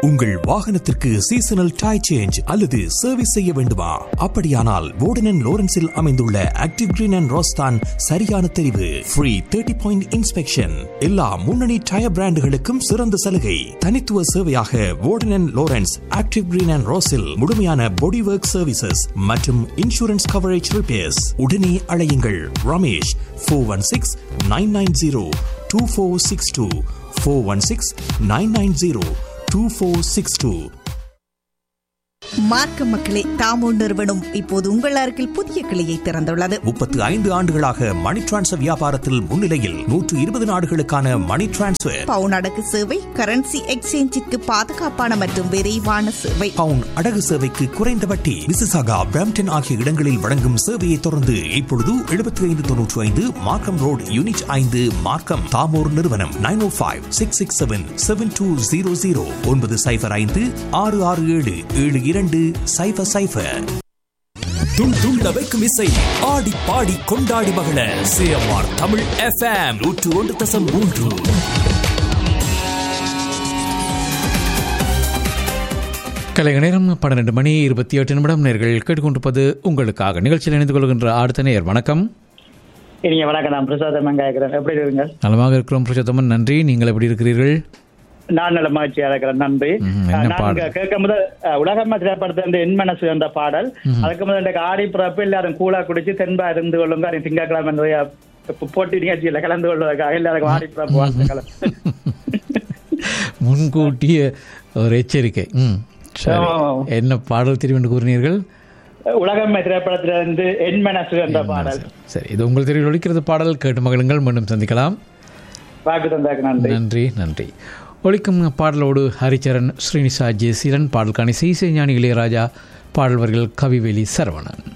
உங்கள் வாகனத்திற்கு seasonal tie change அல்லது சர்வீஸ் செய்ய வேண்டுமா அப்படியானால் வோர்டன் லோரன்ஸில் அமைந்துள்ள ஆக்டிவ் கிரீன் அண்ட் ரோஸ்தான் சரியான தெரிவு ஃப்ரீ தேர்ட்டி பாயிண்ட் இன்ஸ்பெக்ஷன் எல்லா முன்னணி டயர் பிராண்டுகளுக்கும் சிறந்த சலுகை தனித்துவ சேவையாக வோர்டன் லோரன்ஸ் ஆக்டிவ் கிரீன் அண்ட் ரோஸில் முழுமையான பாடி ஒர்க் சர்வீசஸ் மற்றும் இன்சூரன்ஸ் கவரேஜ் ரிப்பேர்ஸ் உடனே அழையுங்கள் Ramesh four one six nine nine zero two four six two four one six nine nine zero two four six two மார்க்க மக்களே தாமோ நிறுவனம் இப்போது உங்கள் அருகில் புதிய கிளையை திறந்துள்ளது முப்பத்து ஐந்து ஆண்டுகளாக மணி டிரான்ஸ்ஃபர் வியாபாரத்தில் முன்னிலையில் நூற்று இருபது நாடுகளுக்கான மணி டிரான்ஸ்ஃபர் பவுன் அடகு சேவை கரன்சி எக்ஸ்சேஞ்சிற்கு பாதுகாப்பான மற்றும் விரைவான சேவை பவுன் அடகு சேவைக்கு குறைந்த வட்டி மிசிசாகா பிராம்டன் ஆகிய இடங்களில் வழங்கும் சேவையை தொடர்ந்து இப்பொழுது எழுபத்தி ஐந்து தொன்னூற்றி ஐந்து மார்க்கம் ரோடு யூனிட் ஐந்து மார்க்கம் தாமோர் நிறுவனம் nine O five six six seven seven two zero zero ஒன்பது சைபர் ஐந்து ஆறு ஆறு ஏழு ஏழு இரண்டு சைபர் சைபர் துள் துள்ள வைக்கும் இசை ஆடி பாடி கொண்டாடி மகள சிஎம்ஆர் தமிழ் எஃப்எம் நூற்று ஒன்று தசம் மூன்று கலைக நேரம் பன்னிரண்டு மணி இருபத்தி எட்டு நிமிடம் நேர்கள் கேட்டுக்கொண்டிருப்பது உங்களுக்காக நிகழ்ச்சியில் இணைந்து கொள்கின்ற அடுத்த நேர் வணக்கம் இனிங்க வணக்கம் நான் பிரசாதம் கேட்கிறேன் எப்படி இருங்க நலமாக இருக்கிறோம் புருஷோத்தமன் நன்றி நீங்கள் எப்படி இருக்கிறீர்கள் நான் நல்ல மகிழ்ச்சியா இருக்கிறேன் நன்றி ம், என்ன நான் பாடல்? இங்க கேட்க முதல் அஹ், உலகம்மா திரைப்படத்தை வந்து என் மனசு என்ற பாடல் அதுக்கு முதல் எனக்கு ஆடி பிறப்பு எல்லாரும் கூழா குடிச்சு தென்பா இருந்து கொள்ளுங்க அது திங்கட்கிழமை நிறைய போ- போட்டி நிகழ்ச்சியில கலந்து கொள்வதற்காக எல்லாருக்கும் ஆடி பிறப்பு வாழ்த்துக்கள் முன்கூட்டிய ஒரு எச்சரிக்கை ம் சரி ஆமாம். என்ன பாடல் தெரிவு கூறினீர்கள் உலகம்மை திரைப்படத்துல இருந்து என் மனசு என்ற பாடல் சரி இது உங்கள் தெரிவில் ஒழிக்கிறது பாடல் கேட்டு மகளுங்கள் மீண்டும் சந்திக்கலாம் வாக்கு தந்தாக்கு நன்றி நன்றி நன்றி ஒழிக்கும் பாடலோடு ஹரிச்சரன் ஸ்ரீனிசா ஜெயசீலன் பாடலுக்கான இசை ஞானி இளையராஜா பாடல்வர்கள் கவிவேலி சரவணன்